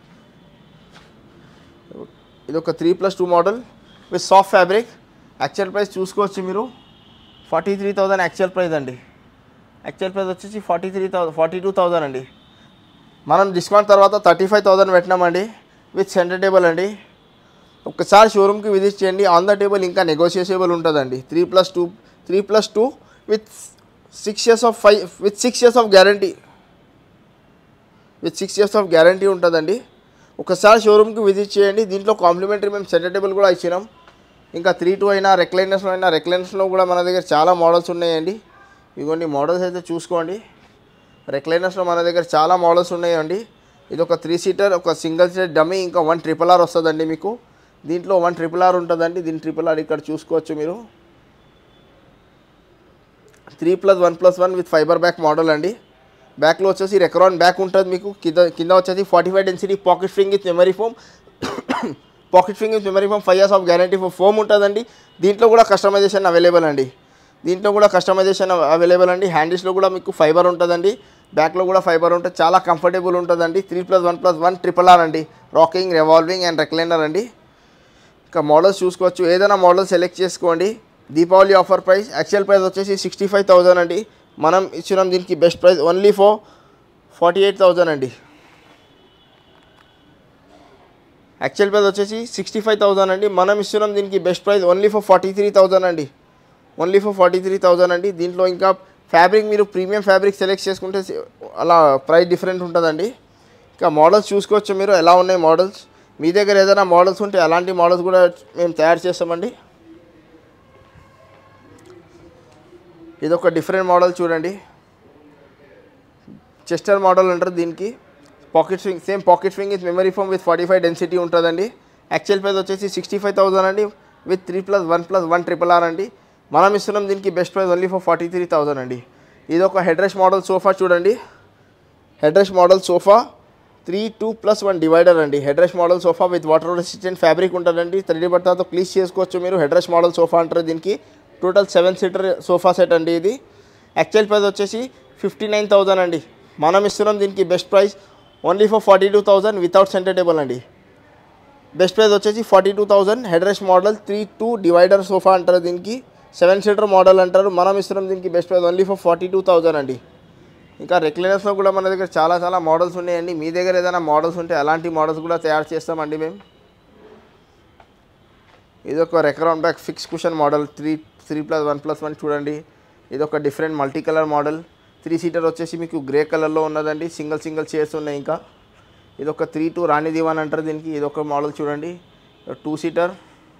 Speaker 1: ఇదొక three plus two model with soft fabric actual price చూసుకోవచ్చు మీరు forty three thousand actual price అండి యాక్చువల్ ప్రైస్ వచ్చేసి forty three thousand forty two thousand అండి మనం డిస్కౌంట్ తర్వాత థర్టీ ఫైవ్ థౌసండ్ పెట్టినామండి విత్ సెంటర్ టేబుల్ అండి ఒక్కసారి షోరూమ్కి విజిట్ చేయండి ఆన్ ద టేబుల్ ఇంకా నెగోషియేషబుల్ ఉంటుందండి three plus two three plus two with six years of five with six years of guarantee with six years of guarantee ఉంటుందండి ఒకసారి షోరూమ్కి visit చేయండి దీంట్లో కాంప్లిమెంటరీ మేము సెంటర్ టేబుల్ కూడా ఇచ్చినాం ఇంకా త్రీ టూ అయినా రెక్లైనర్స్లో అయినా రెక్లైనర్స్లో కూడా మన దగ్గర చాలా మోడల్స్ ఉన్నాయండి ఇదిగోండి మోడల్స్ అయితే చూసుకోండి రెక్లైనర్స్లో మన దగ్గర చాలా మోడల్స్ ఉన్నాయండి ఇది ఒక త్రీ సీటర్ ఒక సింగిల్ సీటర్ డమ్మీ ఇంకా వన్ ట్రిపుల్ ఆర్ వస్తుందండి మీకు దీంట్లో వన్ ట్రిపుల్ ఆర్ ఉంటుందండి దీని ట్రిపుల్ ఆర్ ఇక్కడ చూసుకోవచ్చు మీరు three plus one plus one with fibre back model అండి బ్యాక్లో వచ్చేసి రెక్రాన్ బ్యాక్ ఉంటుంది మీకు కింద కింద వచ్చేసి forty five density pocket spring with memory foam pocket spring with memory foam five years of guarantee for foam ఉంటుందండి దీంట్లో కూడా కస్టమైజేషన్ అవైలబుల్ అండి దీంట్లో కూడా కస్టమైజేషన్ అవైలబుల్ అండి హ్యాండిల్స్లో కూడా మీకు ఫైబర్ ఉంటుందండి బ్యాక్లో కూడా ఫైబర్ ఉంటుంది చాలా కంఫర్టబుల్ ఉంటుందండి three plus one plus one triple R అండి రాకింగ్ రెవాల్వింగ్ అండ్ రెక్లైనర్ అండి ఇంకా మోడల్స్ చూసుకోవచ్చు ఏదైనా మోడల్ సెలెక్ట్ చేసుకోండి Deepavali offer price actual price వచ్చేసి సిక్స్టీ ఫైవ్ థౌజండ్ అండి మనం ఇచ్చినాం దీనికి best price only for forty eight thousand అండి యాక్చువల్ ప్రైస్ వచ్చేసి సిక్స్టీ ఫైవ్ థౌజండ్ అండి మనం ఇస్తున్నాం దీనికి best price only for forty three thousand అండి only for forty three thousand అండి దీంట్లో ఇంకా ఫ్యాబ్రిక్ మీరు ప్రీమియం ఫ్యాబ్రిక్ సెలెక్ట్ చేసుకుంటే అలా ప్రైస్ డిఫరెంట్ ఉంటుందండి ఇంకా మోడల్స్ చూసుకోవచ్చు మీరు ఎలా ఉన్నాయి మోడల్స్ మీ దగ్గర ఏదైనా మోడల్స్ ఉంటే అలాంటి మోడల్స్ కూడా మేము తయారు చేస్తామండి ఇది ఒక డిఫరెంట్ మోడల్ చూడండి చెస్టర్ మోడల్ అంటారు దీనికి pocket swing same pocket swing with memory foam with forty five density ఉంటుందండి యాక్చువల్ ప్రైస్ వచ్చేసి సిక్స్టీ ఫైవ్ థౌసండ్ అండి with three plus one plus one triple R అండి మనం ఇస్తున్నాం దీనికి best price only for forty three thousand అండి ఇది ఒక హెడ్ రెస్ట్ మోడల్ సోఫా చూడండి headrest model sofa three two plus one divider అండి headrest model sofa with water resistant fabric ఉంటుందండి త్రీ బట్టతో క్లీజ్ చేసుకోవచ్చు మీరు హెడ్ రెస్ట్ మోడల్ సోఫా అంటారు దీనికి total seven seater sofa set అండి ఇది యాక్చువల్ ప్రైస్ వచ్చేసి ఫిఫ్టీ నైన్ థౌజండ్ అండి మనం ఇస్తున్నాం దీనికి best price only for forty two thousand without centre table అండి బెస్ట్ ప్రైస్ వచ్చేసి forty two thousand headrest model three two divider sofa అంటారు దీనికి సెవెన్ సీటర్ మోడల్ అంటారు మనం ఇస్తున్నాం దీనికి best price only for forty two thousand అండి ఇంకా రెక్లైనర్స్లో కూడా మన దగ్గర చాలా చాలా మోడల్స్ ఉన్నాయండి మీ దగ్గర ఏదైనా మోడల్స్ ఉంటే అలాంటి మోడల్స్ కూడా తయారు చేస్తామండి మేము ఇది ఒక Recron back fix cushion model three three plus one plus one చూడండి ఇది ఒక different multi colour model three seater వచ్చేసి మీకు గ్రే కలర్లో ఉన్నదండి సింగిల్ సింగిల్ చైర్స్ ఉన్నాయి ఇంకా ఇది ఒక త్రీ టూ రాణి దివాన్ అంటారు దీనికి ఇది ఒక మోడల్ చూడండి టూ సీటర్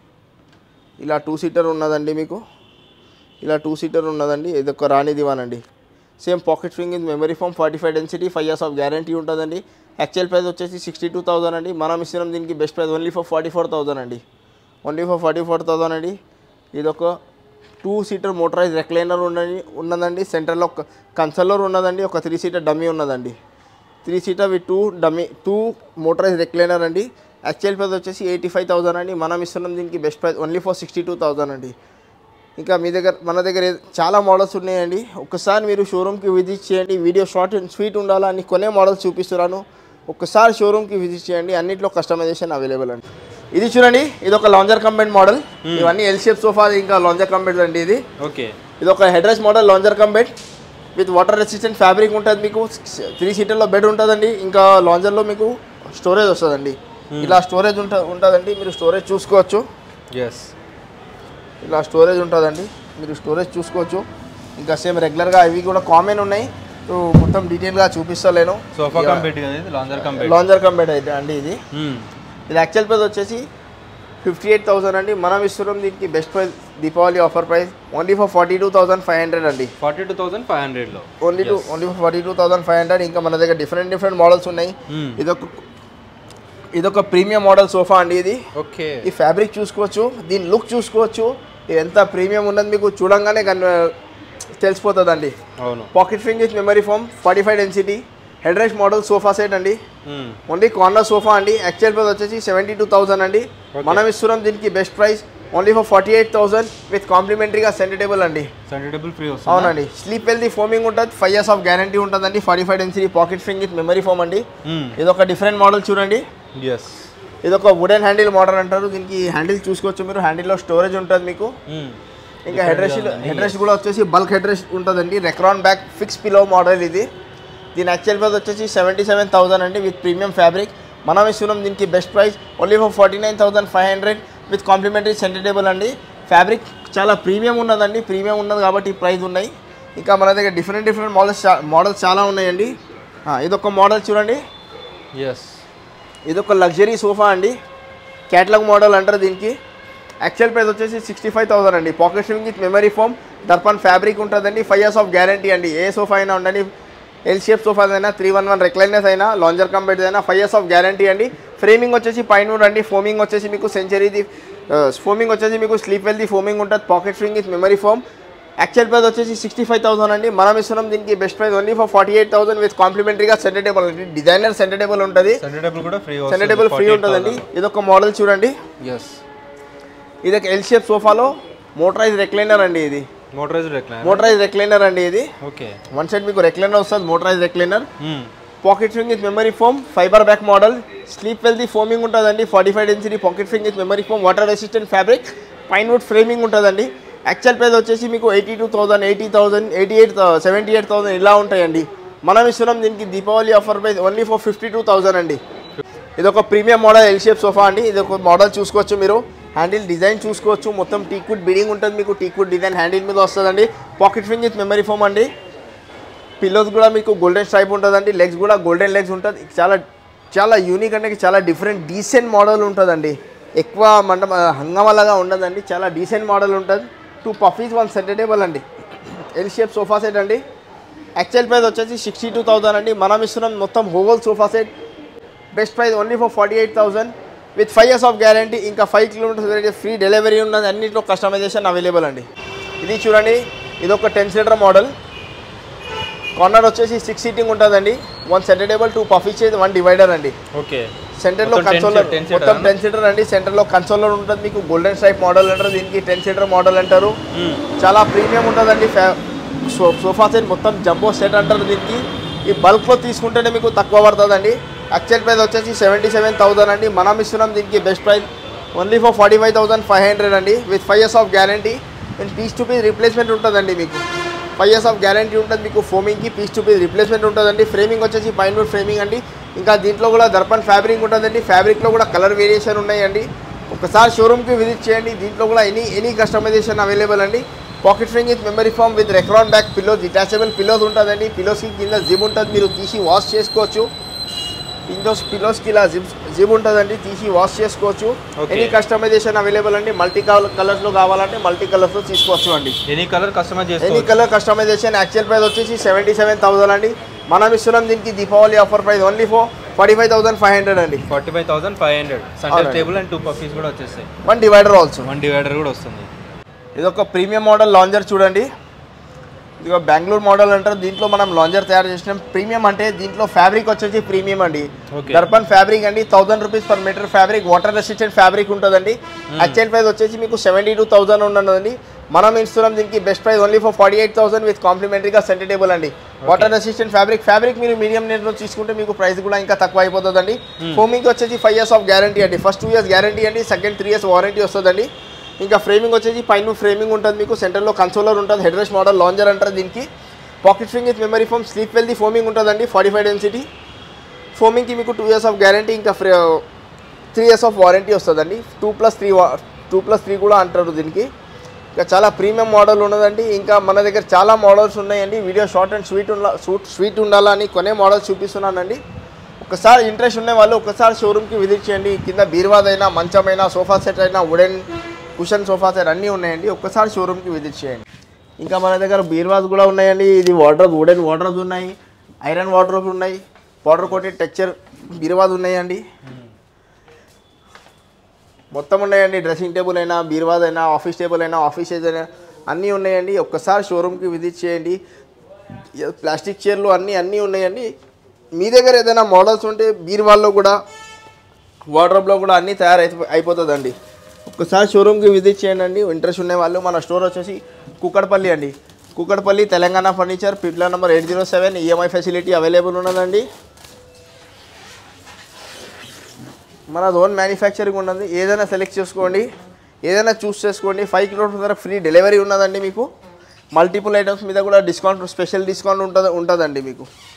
Speaker 1: ఇలా టూ సీటర్ ఉన్నదండి మీకు ఇలా టూ సీటర్ ఉన్నదండి ఇది ఒక రాణి దివాన్ అండి same pocket swing in memory foam forty five density five years of guarantee ఉంటుందండి యాక్చువల్ ప్రైస్ వచ్చేసి సిక్స్టీ టూ థౌసండ్ అండి మనం ఇస్తున్నాం దీనికి best price only for forty four thousand అండి only for forty four thousand అండి ఇది ఒక టూ సీటర్ మోటరైజ్ రెక్లైనర్ ఉన్నది ఉన్నదండి సెంటర్లో ఒక కన్సల్లోర్ ఉన్నదండి ఒక త్రీ సీటర్ డమ్మీ ఉన్నదండి three seater with two dummy two motorise recliner అండి యాక్చువల్ ప్రైస్ వచ్చేసి ఎయిటీ ఫైవ్ థౌసండ్ అండి మనం ఇస్తున్నాం దీనికి best price only for sixty two thousand అండి ఇంకా మీ దగ్గర మన దగ్గర ఏ- చాలా మోడల్స్ ఉన్నాయండి ఒకసారి మీరు షోరూమ్కి విజిట్ చేయండి వీడియో షార్ట్ అండ్ స్వీట్ ఉండాలా అని కొనే మోడల్స్ చూపిస్తున్నాను ఒకసారి షోరూమ్కి విజిట్ చేయండి అన్నింటిలో కస్టమైజేషన్ అవైలబుల్ అండి ఇది చూడండి ఇది ఒక లాంజర్ కంబెంట్ మోడల్ ఇవన్నీ ఎల్ షేప్ సోఫా ఇంకా లాంజర్ కంబెంట్ అండి ఇది
Speaker 2: ఓకే
Speaker 1: ఇది ఒక headrest model lounger cum bed with water resistant fabric ఉంటుంది మీకు త్రీ సీటర్లో బెడ్ ఉంటుందండి ఇంకా లాంజర్లో మీకు స్టోరేజ్ వస్తుందండి ఇలా స్టోరేజ్ ఉంట ఉంటుందండి మీరు స్టోరేజ్ చూసుకోవచ్చు
Speaker 2: ఎస్
Speaker 1: ఇలా స్టోరేజ్ ఉంటుందండి మీరు స్టోరేజ్ చూసుకోవచ్చు ఇంకా సేమ్ రెగ్యులర్గా ఇవి కూడా కామన్ ఉన్నాయి సో మొత్తం డీటెయిల్గా చూపిస్తలేను
Speaker 2: సోఫా కంపెట్ కదా ఇది లాంజర్ కంపెట్
Speaker 1: లాంజర్ కంబెట్ అయితే అండి ఇది ఇది యాక్చువల్ ప్రైస్ వచ్చేసి ఫిఫ్టీ ఎయిట్ థౌసండ్ అండి మనం ఇస్తున్నాం దీనికి best price Deepavali offer price only for forty two thousand five hundred అండి
Speaker 2: ఫార్టీ టూ థౌసండ్ ఫైవ్ హండ్రెడ్లో
Speaker 1: only two only for forty two thousand five hundred ఇంకా మన దగ్గర డిఫరెంట్ డిఫరెంట్ మోడల్స్ ఉన్నాయి ఇదొక ఇదొక ప్రీమియం మోడల్ సోఫా అండి ఇది
Speaker 2: ఓకే
Speaker 1: ఈ ఫ్యాబ్రిక్ చూసుకోవచ్చు దీని లుక్ చూసుకోవచ్చు ఇది ఎంత ప్రీమియం ఉన్నది మీకు చూడంగానే కన్ తెలిసిపోతుందండి
Speaker 2: అవును
Speaker 1: pocket spring with memory foam forty five density headrest model sofa set అండి ఓన్లీ కార్నర్ సోఫా అండి యాక్చువల్ ప్రైస్ వచ్చేసి సెవెంటీ టూ థౌసండ్ అండి మనం ఇస్తున్నాం దీనికి best price only for forty eight thousand with కాంప్లిమెంటరీగా సెంటర్ టేబుల్ అండి
Speaker 2: centre table free వస్తుంది
Speaker 1: అవునండి స్లీప్ వెల్ది ఫోమింగ్ ఉంటుంది ఫైవ్ ఇయర్స్ ఆఫ్ గ్యారంటీ ఉంటుందండి forty five density pocket spring with memory foam అండి ఇది ఒక డిఫరెంట్ మోడల్ చూడండి
Speaker 2: ఎస్
Speaker 1: ఇది ఒక వుడెన్ హ్యాండిల్ మోడల్ అంటారు దీనికి హ్యాండిల్ చూసుకోవచ్చు మీరు హ్యాండిల్లో స్టోరేజ్ ఉంటుంది మీకు ఇంకా హెడ్ రెస్ట్ హెడ్ రెస్ట్ కూడా వచ్చేసి బల్క్ హెడ్ రెస్ట్ ఉంటుందండి Recron back fix pillow model ఇది దీని యాక్చువల్ ప్రైస్ వచ్చేసి సెవెంటీ సెవెన్ థౌసండ్ అండి విత్ ప్రీమియం ఫ్యాబ్రిక్ మనం ఇస్తున్నాం దీనికి best price only for forty nine thousand five hundred with complimentary centre table అండి ఫ్యాబ్రిక్ చాలా ప్రీమియం ఉన్నదండి ప్రీమియం ఉన్నది కాబట్టి ప్రైస్ ఉన్నాయి ఇంకా మన దగ్గర డిఫరెంట్ డిఫరెంట్ మోడల్స్ మోడల్స్ చాలా ఉన్నాయండి ఆ, ఇదొక మోడల్ చూడండి
Speaker 2: ఎస్
Speaker 1: ఇది ఒక లగ్జరీ సోఫా అండి క్యాటలాగ్ మోడల్ అంటారు దీనికి యాక్చువల్ ప్రైస్ వచ్చేసి సిక్స్టీ ఫైవ్ థౌసండ్ అండి pocket swing with memory foam Darpan fabric ఉంటుందండి ఫైవ్ ఇయర్స్ ఆఫ్ గ్యారంటీ అండి ఏ సోఫా అయినా ఉండండి ఎల్ షేప్ సోఫాస్ అయినా త్రీ వన్ వన్ రెక్లైనర్స్ అయినా లాంజర్ కంపెనీ అయినా ఫైవ్ ఇయర్స్ ఆఫ్ గ్యారంటీ అండి ఫ్రేమింగ్ వచ్చేసి పైన అండి ఫోమింగ్ వచ్చేసి మీకు సెంచరీది ఫోమింగ్ వచ్చేసి మీకు స్లీప్ వెల్ది ఫోమింగ్ ఉంటుంది pocket swing with memory foam actual price వచ్చేసి సిక్స్టీ ఫైవ్ థౌసండ్ అండి మనం ఇస్తున్నాం దీనికి best price only for forty eight thousand with కాంప్లిమెంటరీగా centre table designer centre table ఉంటుంది
Speaker 2: సెంటేబుల్ కూడా ఫ్రీ
Speaker 1: సెంటర్ టేబుల్ ఫ్రీ ఉంటుందండి ఇది ఒక మోడల్ చూడండి
Speaker 2: ఎస్
Speaker 1: ఇది ఒక ఎల్ షేప్ సోఫాలో మోటరైజ్ రెక్లైనర్ అండి ఇది
Speaker 2: మోటరైజ్ రెక్లైన్
Speaker 1: మోటరైజ్ రెక్లైనర్ అండి ఇది
Speaker 2: ఓకే
Speaker 1: వన్ సైడ్ మీకు రెక్లైనర్ వస్తుంది motorise recliner pocket spring with memory foam fibre back model స్లీప్ వెల్ది ఫోమింగ్ ఉంటుందండి forty five density pocket spring with memory foam water resistant fabric pine wood framing ఉంటుందండి actual price వచ్చేసి మీకు eighty two thousand eighty thousand eighty eight seventy eight thousand ఇలా ఉంటాయండి మనం ఇస్తున్నాం దీనికి Deepavali offer price only for fifty two thousand అండి ఇది ఒక premium model L shape sofa అండి ఇది ఒక మోడల్ చూసుకోవచ్చు మీరు హ్యాండిల్ డిజైన్ చూసుకోవచ్చు మొత్తం టీక్వుడ్ బిడింగ్ ఉంటుంది మీకు టీక్వుడ్ డిజైన్ హ్యాండిల్ మీద వస్తుందండి pocket spring with memory foam అండి పిల్లోస్ కూడా మీకు గోల్డెన్ స్ట్రైప్ ఉంటుందండి లెగ్స్ కూడా గోల్డెన్ లెగ్స్ ఉంటుంది చాలా చాలా యూనిక్ అంటే చాలా డిఫరెంట్ డీసెంట్ మోడల్ ఉంటుందండి ఎక్కువ మంట హంగమలాగా ఉండదండి చాలా డీసెంట్ మోడల్ ఉంటుంది two puffies one set table అండి ఎల్ షేప్ సోఫా సెట్ అండి యాక్చువల్ ప్రైస్ వచ్చేసి సిక్స్టీ టూ థౌసండ్ అండి మనం ఇస్తున్నాం మొత్తం whole sofa set best price only for forty eight thousand with five years of guarantee ఇంకా five kilometres free delivery ఉన్నది అన్నింటిలో కస్టమైజేషన్ అవైలబుల్ అండి ఇది చూడండి ఇది ఒక టెన్ సీటర్ మోడల్ కార్నర్ వచ్చేసి సిక్స్ సీటింగ్ ఉంటుందండి one centre table two puffy chair one divider అండి
Speaker 2: ఓకే
Speaker 1: సెంటర్లో
Speaker 2: మొత్తం 10
Speaker 1: కన్సోలర్
Speaker 2: seat- 10 seater
Speaker 1: మొత్తం
Speaker 2: ఆ?
Speaker 1: టెన్ సీటర్ అండి సెంటర్లో కన్సోలర్ ఉంటుంది మీకు గోల్డెన్ స్ట్రైప్ మోడల్ అంటారు దీనికి టెన్ సీటర్ మోడల్ అంటారు చాలా ప్రీమియం ఉంటుందండి ఫ్యా సో సోఫా సెట్ మొత్తం జంబో సెట్ అంటారు దీనికి ఈ బల్క్లో తీసుకుంటేనే మీకు తక్కువ పడుతుందండి యాక్చువల్ ప్రైస్ వచ్చేసి సెవెంటీ సెవెన్ థౌసండ్ అండి మనం ఇస్తున్నాం దీనికి best price only for forty five thousand five hundred అండి with five years of guarantee and piece to piece replacement ఉంటుందండి మీకు ఫైవ్ ఇయర్స్ ఆఫ్ గ్యారంటీ ఉంటుంది మీకు ఫోమింగ్కి పీస్ టు పీస్ రిప్లేస్మెంట్ ఉంటుందండి ఫ్రేమింగ్ వచ్చేసి పైన్ వుడ్ ఫ్రేమింగ్ అండి ఇంకా దీంట్లో కూడా దర్పన్ ఫ్యాబ్రిక్ ఉంటుందండి ఫ్యాబ్రిక్లో కూడా కలర్ వేరియేషన్ ఉన్నాయండి ఒకసారి షోరూమ్కి విజిట్ చేయండి దీంట్లో కూడా ఎనీ ఎనీ కస్టమైజేషన్ అవైలబుల్ అండి pocket spring with memory foam with Recron back pillows detachable pillows ఉంటుందండి పిల్లోస్కి కింద జిమ్ ఉంటుంది మీరు తీసి వాష్ చేసుకోవచ్చు పిల్లోస్ పిల్లోస్కి ఇలా జిమ్ జిమ్ ఉంటుందండి తీసి వాష్ చేసుకోవచ్చు
Speaker 2: Okay.
Speaker 1: ఎనీ కస్టమైజేషన్ అవైలబుల్ అండి మల్టీ కలర్స్లో కావాలంటే మల్టీ కలర్స్లో తీసుకోవచ్చు అండి
Speaker 2: ఎనీ కలర్ కస్టమైజ్
Speaker 1: ఎనీ
Speaker 2: చేసుకోవచ్చు
Speaker 1: కలర్ కస్టమైజేషన్ యాక్చువల్ ప్రైస్ వచ్చేసి సెవెంటీ సెవెన్ థౌసండ్ అండి మనం ఇస్తున్నాం దీనికి Deepavali offer price only four forty five thousand five hundred అండి
Speaker 2: forty five thousand five hundred centre
Speaker 1: అవునండి.
Speaker 2: టేబుల్ అండ్ టూ పఫీస్ కూడా వచ్చేస్తాయి
Speaker 1: one divider also
Speaker 2: one divider కూడా వస్తుంది
Speaker 1: ఇది ఒక ప్రీమియం మోడల్ లాంజర్ చూడండి ఇది ఒక బెంగళూరు మోడల్ అంటారు దీంట్లో మనం లాంజర్ తయారు చేసినాం ప్రీమియం అంటే దీంట్లో ఫ్యాబ్రిక్ వచ్చేసి ప్రీమియం అండి
Speaker 2: Okay.
Speaker 1: దర్పన్ ఫ్యాబ్రిక్ అండి thousand rupees per metre fabric water resistant fabric ఉంటుందండి యాక్చువల్ ప్రైస్ వచ్చేసి మీకు సెవెంటీ టూ థౌసండ్ ఉన్నదండి మనం ఇస్తున్నాం దీనికి best price only for forty eight thousand with కాంప్లిమెంటరీగా సెంటర్ టేబుల్ అండి వాటర్ రెసిస్టెంట్ ఫ్యాబ్రిక్ ఫ్యాబ్రిక్ మీరు మీడియం నెట్లో తీసుకుంటే మీకు ప్రైస్ కూడా ఇంకా తక్కువ అయిపోతుందండి ఫోమింగ్ వచ్చేసి ఫైవ్ ఇయర్స్ ఆఫ్ గ్యారంటీ అండి ఫస్ట్ టూ ఇయర్స్ గ్యారంటీ అండి సెకండ్ త్రీ ఇయర్స్ వారంటీ వస్తుందండి ఇంకా ఫ్రేమింగ్ వచ్చేసి పైన ఫ్రేమింగ్ ఉంటుంది మీకు సెంటర్లో కన్సోలర్ ఉంటుంది హెడ్ రెస్ట్ మోడల్ లాంజర్ అంటారు దీనికి pocket string with memory foam sleep వెల్ది foaming ఉంటుందండి ఫార్టీ ఫైవ్ డెన్సిటీ ఫోమింగ్కి మీకు టూ ఇయర్స్ ఆఫ్ గ్యారంటీ ఇంకా free three years of warranty వస్తుందండి two plus three two plus three కూడా అంటారు దీనికి ఇంకా చాలా ప్రీమియం మోడల్ ఉన్నదండి ఇంకా మన దగ్గర చాలా మోడల్స్ ఉన్నాయండి వీడియో షార్ట్ అండ్ స్వీట్ ఉండాల సూట్ స్వీట్ ఉండాలని కొనే మోడల్స్ చూపిస్తున్నానండి ఒకసారి ఇంట్రెస్ట్ ఉన్న వాళ్ళు ఒకసారి షోరూమ్కి విజిట్ చేయండి కింద బీర్వాదైనా మంచమైనా సోఫా సెట్ అయినా వుడెన్ కుషన్ సోఫా సెట్ అన్నీ ఉన్నాయండి ఒక్కసారి షోరూమ్కి విజిట్ చేయండి ఇంకా మన దగ్గర బీర్వాస్ కూడా ఉన్నాయండి ఇది వాటర్ వుడెన్ వాటర్స్ ఉన్నాయి ఐరన్ వాటర్ ఉన్నాయి పౌడర్ కోటెడ్ టెక్చర్ బీర్వాస్ ఉన్నాయండి మొత్తం ఉన్నాయండి డ్రెస్సింగ్ టేబుల్ అయినా బీర్వాజ్ అయినా ఆఫీస్ టేబుల్ అయినా ఆఫీస్ చైర్స్ అయినా అన్నీ ఉన్నాయండి ఒక్కసారి షోరూమ్కి విజిట్ చేయండి ఇ- ప్లాస్టిక్ చైర్లు అన్నీ అన్నీ ఉన్నాయండి మీ దగ్గర ఏదైనా మోడల్స్ ఉంటే బీర్వాల్లో కూడా వార్డ్రోబ్లో కూడా అన్నీ తయారు అయిపో అయిపోతుందండి ఒక్కసారి షోరూమ్కి విజిట్ చేయండి అండి ఇంట్రెస్ట్ ఉన్న వాళ్ళు మన స్టోర్ వచ్చేసి కుక్కడపల్లి అండి కుక్కడపల్లి తెలంగాణ ఫర్నిచర్ పిట్ల number eight zero seven EMI facility available ఉన్నదండి మన ఓన్ మ్యానుఫ్యాక్చరింగ్ ఉన్నది ఏదైనా సెలెక్ట్ చేసుకోండి ఏదైనా చూస్ చేసుకోండి ఫైవ్ కిలోమీటర్స్ వరకు ఫ్రీ డెలివరీ ఉన్నదండి మీకు మల్టిపుల్ ఐటమ్స్ మీద కూడా డిస్కౌంట్ స్పెషల్ డిస్కౌంట్ ఉంటుంది ఉంటుందండి మీకు